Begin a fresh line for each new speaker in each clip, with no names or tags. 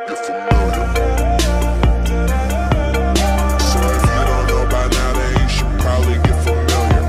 get familiar. So if you don't know by now, then you should probably get familiar.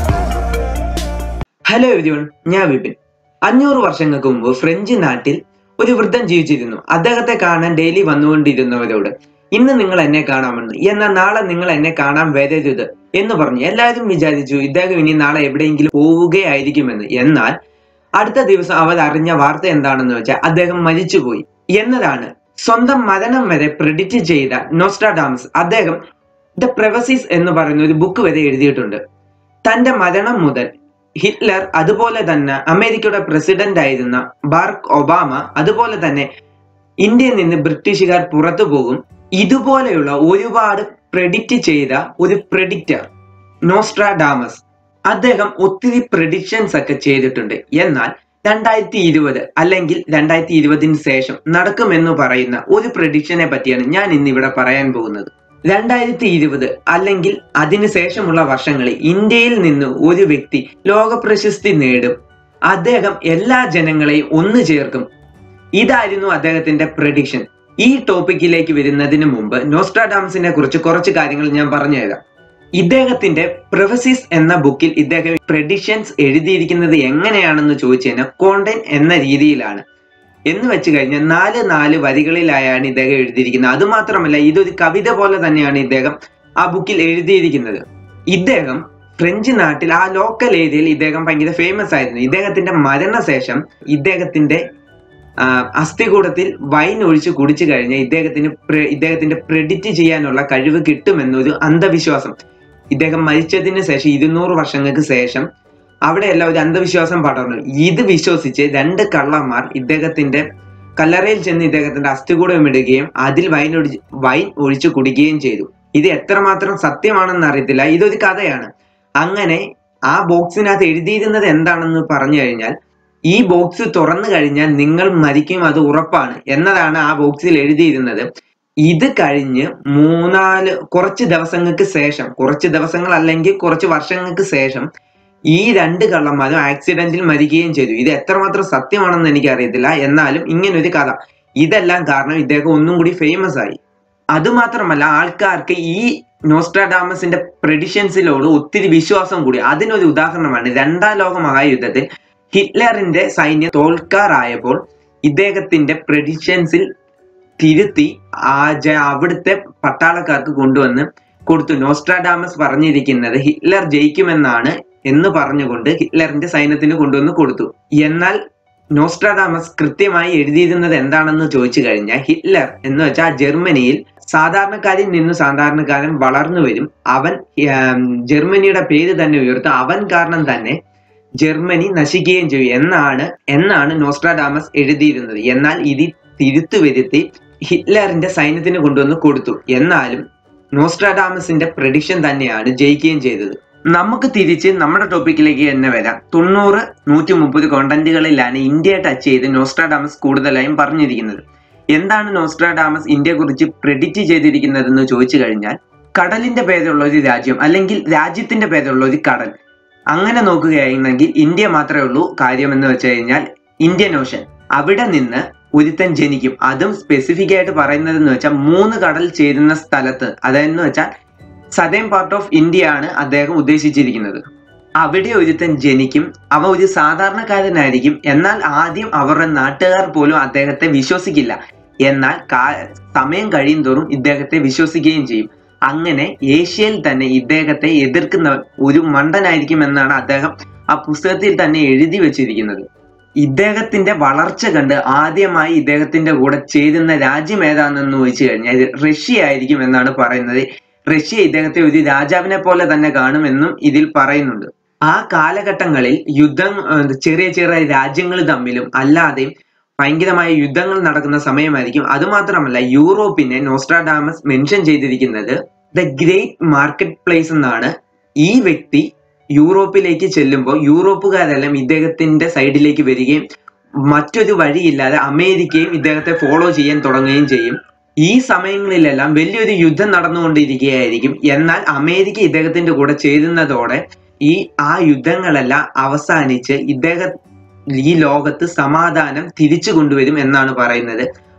Hello everyone ഞാൻ വിപിൻ അഞ്ഞൂറ് വർഷങ്ങൾക്ക് മുമ്പ് French നാട്ടിൽ ഒരു വൃദ്ധൻ ജീവിച്ചിരുന്നു അദ്ദേഹത്തെ കാണാൻ ഡെയിലി വന്നുകൊണ്ടിരുന്നവരോട് ഇന്ന് നിങ്ങൾ എന്നെ കാണാമെന്ന് എന്നാൽ നാളെ നിങ്ങൾ എന്നെ കാണാൻ വരരുത് എന്ന് പറഞ്ഞു എല്ലാവരും വിചാരിച്ചു ഇദ്ദേഹം ഇനി നാളെ എവിടെയെങ്കിലും പോവുകയായിരിക്കുമെന്ന് എന്നാൽ അടുത്ത ദിവസം അവർ അറിഞ്ഞ വാർത്ത എന്താണെന്ന് വെച്ചാൽ അദ്ദേഹം മരിച്ചുപോയി എന്നതാണ് സ്വന്തം മരണം വരെ പ്രെഡിക്റ്റ് ചെയ്ത നോസ്ട്രാഡാമസ് അദ്ദേഹം ദ പ്രവസിസ് എന്ന് പറയുന്ന ഒരു ബുക്ക് വരെ എഴുതിയിട്ടുണ്ട് തന്റെ മരണം മുതൽ ഹിറ്റ്ലർ അതുപോലെ തന്നെ അമേരിക്കയുടെ പ്രസിഡന്റ് ആയിരുന്ന ബാർക്ക് ഒബാമ അതുപോലെ തന്നെ ഇന്ത്യയിൽ നിന്ന് ബ്രിട്ടീഷുകാർ പുറത്തു പോകും ഇതുപോലെയുള്ള ഒരുപാട് പ്രെഡിക്റ്റ് ചെയ്ത ഒരു പ്രെഡിക്റ്റർ നോസ്ട്രാഡാമസ് അദ്ദേഹം ഒത്തിരി പ്രഡിക്ഷൻസ് ഒക്കെ ചെയ്തിട്ടുണ്ട് എന്നാൽ രണ്ടായിരത്തി ഇരുപത് അല്ലെങ്കിൽ രണ്ടായിരത്തി ഇരുപതിന് ശേഷം നടക്കുമെന്ന് പറയുന്ന ഒരു പ്രഡിക്ഷനെ പറ്റിയാണ് ഞാൻ ഇന്ന് ഇവിടെ പറയാൻ പോകുന്നത് രണ്ടായിരത്തി ഇരുപത് അല്ലെങ്കിൽ അതിനുശേഷമുള്ള വർഷങ്ങളിൽ ഇന്ത്യയിൽ നിന്ന് ഒരു വ്യക്തി ലോക പ്രശസ്തി നേടും അദ്ദേഹം എല്ലാ ജനങ്ങളെയും ഒന്നു ചേർക്കും ഇതായിരുന്നു അദ്ദേഹത്തിന്റെ പ്രഡിക്ഷൻ ഈ ടോപ്പിക്കിലേക്ക് വരുന്നതിന് മുമ്പ് നോസ്ട്രാഡാംസിനെ കുറിച്ച് കുറച്ച് കാര്യങ്ങൾ ഞാൻ പറഞ്ഞുതരാം ഇദ്ദേഹത്തിന്റെ പ്രൊഫസിസ് എന്ന ബുക്കിൽ ഇദ്ദേഹം പ്രഡിക്ഷൻസ് എഴുതിയിരിക്കുന്നത് എങ്ങനെയാണെന്ന് ചോദിച്ചു കഴിഞ്ഞാൽ കോണ്ടൻ എന്ന രീതിയിലാണ് എന്ന് വെച്ച് കഴിഞ്ഞാൽ നാല് നാല് വരികളിലായാണ് ഇദ്ദേഹം എഴുതിയിരിക്കുന്നത് അതുമാത്രമല്ല ഇതൊരു കവിത പോലെ തന്നെയാണ് ഇദ്ദേഹം ആ ബുക്കിൽ എഴുതിയിരിക്കുന്നത് ഇദ്ദേഹം ഫ്രഞ്ച് നാട്ടിൽ ആ ലോക്കൽ ഏരിയയിൽ ഇദ്ദേഹം ഭയങ്കര ഫേമസ് ആയിരുന്നു ഇദ്ദേഹത്തിന്റെ മരണശേഷം ഇദ്ദേഹത്തിന്റെ ആ, അസ്ഥികൂടത്തിൽ വൈൻ ഒഴിച്ച് കുടിച്ചു കഴിഞ്ഞാൽ ഇദ്ദേഹത്തിന് പ്ര- ഇദ്ദേഹത്തിന്റെ പ്രെഡിക്റ്റ് ചെയ്യാനുള്ള കഴിവ് കിട്ടുമെന്നൊരു അന്ധവിശ്വാസം ഇദ്ദേഹം മരിച്ചതിന് ശേഷം ഇരുന്നൂറ് വർഷങ്ങൾക്ക് ശേഷം അവിടെയെല്ലാം ഒരു അന്ധവിശ്വാസം പടർന്നു ഇത് വിശ്വസിച്ച് രണ്ട് കള്ളന്മാർ ഇദ്ദേഹത്തിന്റെ കല്ലറയിൽ ചെന്ന് ഇദ്ദേഹത്തിന്റെ അസ്ഥികൂടം ഇടുകയും അതിൽ വൈൻ ഒഴിച്ച് വൈൻ ഒഴിച്ചു കുടിക്കുകയും ചെയ്തു ഇത് എത്രമാത്രം സത്യമാണെന്ന് അറിയത്തില്ല ഇതൊരു കഥയാണ് അങ്ങനെ ആ ബോക്സിനകത്ത് എഴുതിയിരുന്നത് എന്താണെന്ന് പറഞ്ഞു കഴിഞ്ഞാൽ ഈ ബോക്സ് തുറന്നു കഴിഞ്ഞാൽ നിങ്ങൾ മരിക്കും അത് ഉറപ്പാണ് എന്നതാണ് ആ ബോക്സിൽ എഴുതിയിരുന്നത് ഇത് കഴിഞ്ഞ് മൂന്നാല് കുറച്ച് ദിവസങ്ങൾക്ക് ശേഷം കുറച്ച് ദിവസങ്ങൾ അല്ലെങ്കിൽ കുറച്ച് വർഷങ്ങൾക്ക് ശേഷം ഈ രണ്ട് കള്ളന്മാരും ആക്സിഡന്റിൽ മരിക്കുകയും ചെയ്തു ഇത് എത്രമാത്രം സത്യമാണെന്ന് എനിക്ക് അറിയത്തില്ല എന്നാലും ഇങ്ങനൊരു കഥ ഇതെല്ലാം കാരണം ഇദ്ദേഹം ഒന്നും കൂടി ഫേമസ് ആയി അതുമാത്രമല്ല ആൾക്കാർക്ക് ഈ നോസ്ട്രാഡാമസിന്റെ പ്രഡിഷൻസിലോട് ഒത്തിരി വിശ്വാസം കൂടി അതിനൊരു ഉദാഹരണമാണ് രണ്ടാം ലോക മഹായുദ്ധത്തിൽ ഹിറ്റ്ലറിന്റെ സൈന്യം തോൽക്കാറായപ്പോൾ ഇദ്ദേഹത്തിന്റെ പ്രഡിഷൻസിൽ തിരുത്തി ആ ജ- അവിടുത്തെ പട്ടാളക്കാർക്ക് കൊണ്ടുവന്ന് കൊടുത്തു നോസ്ട്രാഡാമസ് പറഞ്ഞിരിക്കുന്നത് ഹിറ്റ്ലർ ജയിക്കുമെന്നാണ് എന്ന് പറഞ്ഞുകൊണ്ട് ഹിറ്റ്ലറിന്റെ സൈന്യത്തിന് കൊണ്ടുവന്ന് കൊടുത്തു എന്നാൽ നോസ്ട്രാഡാമസ് കൃത്യമായി എഴുതിയിരുന്നത് എന്താണെന്ന് ചോദിച്ചു കഴിഞ്ഞാൽ ഹിറ്റ്ലർ എന്ന് വെച്ചാൽ ജർമ്മനിയിൽ സാധാരണക്കാരിൽ നിന്ന് സാധാരണക്കാരൻ വളർന്നു വരും അവൻ ആം, ജർമ്മനിയുടെ പേര് തന്നെ ഉയർത്തും അവൻ കാരണം തന്നെ ജർമ്മനി നശിക്കുകയും ചെയ്യും എന്നാണ് എന്നാണ് നോസ്ട്രാഡാമസ് എഴുതിയിരുന്നത് എന്നാൽ ഇത് തിരുത്തു വരുത്തി ഹിറ്റ്ലറിന്റെ സൈന്യത്തിന് കൊണ്ടുവന്ന് കൊടുത്തു എന്നാലും നോസ്ട്രാഡാമസിന്റെ പ്രഡിക്ഷൻ തന്നെയാണ് ജയിക്കുകയും ചെയ്തത് നമുക്ക് തിരിച്ച് നമ്മുടെ ടോപ്പിക്കിലേക്ക് തന്നെ വരാം തൊണ്ണൂറ് നൂറ്റി മുപ്പത് കോണ്ടന്റുകളിലാണ് ഇന്ത്യയെ ടച്ച് ചെയ്ത് നോസ്ട്രാഡാമസ് കൂടുതലായും പറഞ്ഞിരിക്കുന്നത് എന്താണ് നോസ്ട്രാഡാമസ് ഇന്ത്യയെ കുറിച്ച് പ്രെഡിക്റ്റ് ചെയ്തിരിക്കുന്നതെന്ന് ചോദിച്ചു കഴിഞ്ഞാൽ കടലിന്റെ പേരുള്ള ഒരു രാജ്യം അല്ലെങ്കിൽ രാജ്യത്തിന്റെ പേരുള്ള ഒരു കടൽ അങ്ങനെ നോക്കുകയായിരുന്നെങ്കിൽ ഇന്ത്യ മാത്രമേ ഉള്ളൂ കാര്യം എന്ന് വെച്ച് കഴിഞ്ഞാൽ ഇന്ത്യൻ ഓഷൻ അവിടെ നിന്ന് ഒരുത്തൻ ജനിക്കും അതും സ്പെസിഫിക് ആയിട്ട് പറയുന്നത് എന്ന് വെച്ചാൽ മൂന്ന് കടൽ ചേരുന്ന സ്ഥലത്ത് അതെന്ന് വെച്ചാൽ സദേൺ പാർട്ട് ഓഫ് ഇന്ത്യ ആണ് അദ്ദേഹം ഉദ്ദേശിച്ചിരിക്കുന്നത് അവിടെ ഒരുത്തൻ ജനിക്കും അവ ഒരു സാധാരണക്കാരനായിരിക്കും എന്നാൽ ആദ്യം അവരുടെ നാട്ടുകാർ പോലും അദ്ദേഹത്തെ വിശ്വസിക്കില്ല എന്നാൽ കാ- സമയം കഴിയും തോറും ഇദ്ദേഹത്തെ വിശ്വസിക്കുകയും ചെയ്യും അങ്ങനെ ഏഷ്യയിൽ തന്നെ ഇദ്ദേഹത്തെ എതിർക്കുന്ന ഒരു മണ്ടനായിരിക്കും എന്നാണ് അദ്ദേഹം ആ പുസ്തകത്തിൽ തന്നെ എഴുതി വെച്ചിരിക്കുന്നത് ഇദ്ദേഹത്തിന്റെ വളർച്ച കണ്ട് ആദ്യമായി ഇദ്ദേഹത്തിന്റെ കൂടെ ചേരുന്ന രാജ്യം ഏതാണെന്ന് ചോദിച്ചു കഴിഞ്ഞാൽ റഷ്യ ആയിരിക്കും എന്നാണ് പറയുന്നത് റഷ്യ ഇദ്ദേഹത്തെ ഒരു രാജാവിനെ പോലെ തന്നെ കാണുമെന്നും ഇതിൽ പറയുന്നുണ്ട് ആ കാലഘട്ടങ്ങളിൽ യുദ്ധം ഏർ ചെറിയ ചെറിയ രാജ്യങ്ങൾ തമ്മിലും അല്ലാതെയും ഭയങ്കരമായ യുദ്ധങ്ങൾ നടക്കുന്ന സമയമായിരിക്കും അതുമാത്രമല്ല യൂറോപ്പിനെ നോസ്ട്രാഡാമസ് മെൻഷൻ ചെയ്തിരിക്കുന്നത് ദ ഗ്രേറ്റ് മാർക്കറ്റ് പ്ലേസ് എന്നാണ് ഈ വ്യക്തി യൂറോപ്പിലേക്ക് ചെല്ലുമ്പോൾ യൂറോപ്പുകാരെല്ലാം ഇദ്ദേഹത്തിന്റെ സൈഡിലേക്ക് വരികയും മറ്റൊരു വഴിയില്ലാതെ അമേരിക്കയും ഇദ്ദേഹത്തെ ഫോളോ ചെയ്യാൻ തുടങ്ങുകയും ചെയ്യും ഈ സമയങ്ങളിലെല്ലാം വലിയൊരു യുദ്ധം നടന്നുകൊണ്ടിരിക്കുകയായിരിക്കും എന്നാൽ അമേരിക്ക ഇദ്ദേഹത്തിന്റെ കൂടെ ചേരുന്നതോടെ ഈ ആ യുദ്ധങ്ങളെല്ലാം അവസാനിച്ച് ഇദ്ദേഹം ഈ ലോകത്ത് സമാധാനം തിരിച്ചു കൊണ്ടുവരും എന്നാണ് പറയുന്നത്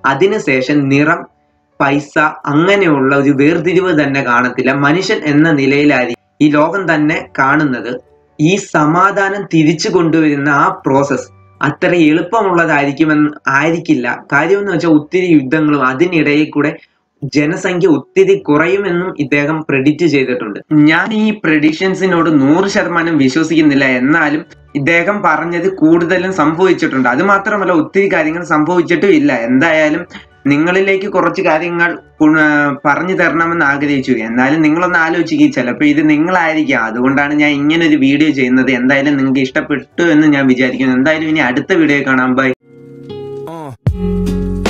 അതിനുശേഷം നിറം പൈസ അങ്ങനെയുള്ള ഒരു വേർതിരിവ് തന്നെ കാണത്തില്ല മനുഷ്യൻ എന്ന നിലയിലായിരിക്കും ഈ ലോകം തന്നെ കാണുന്നത് ഈ സമാധാനം തിരിച്ചു കൊണ്ടുവരുന്ന ആ പ്രോസസ് അത്ര എളുപ്പമുള്ളതായിരിക്കുമെന്ന് ആയിരിക്കില്ല കാര്യമെന്ന് വെച്ചാൽ ഒത്തിരി യുദ്ധങ്ങളും അതിനിടയിൽ കൂടെ ജനസംഖ്യ ഒത്തിരി കുറയുമെന്നും ഇദ്ദേഹം പ്രെഡിക്റ്റ് ചെയ്തിട്ടുണ്ട് ഞാൻ ഈ പ്രഡിക്ഷൻസിനോട് നൂറ് ശതമാനം വിശ്വസിക്കുന്നില്ല എന്നാലും ഇദ്ദേഹം പറഞ്ഞത് കൂടുതലും സംഭവിച്ചിട്ടുണ്ട് അത് മാത്രമല്ല ഒത്തിരി കാര്യങ്ങൾ സംഭവിച്ചിട്ടും ഇല്ല എന്തായാലും നിങ്ങളിലേക്ക് കുറച്ച് കാര്യങ്ങൾ ഉൺ- ആ, പറഞ്ഞു തരണമെന്ന് ആഗ്രഹിച്ചു എന്നാലും നിങ്ങളൊന്ന് ആലോചിക്കുക ചിലപ്പോൾ ഇത് നിങ്ങളായിരിക്കാം അതുകൊണ്ടാണ് ഞാൻ ഇങ്ങനെ ഒരു വീഡിയോ ചെയ്യുന്നത് എന്തായാലും നിങ്ങൾക്ക് ഇഷ്ടപ്പെട്ടു എന്ന് ഞാൻ വിചാരിക്കുന്നു എന്തായാലും ഇനി അടുത്ത വീഡിയോ കാണാം ബൈ
Uh.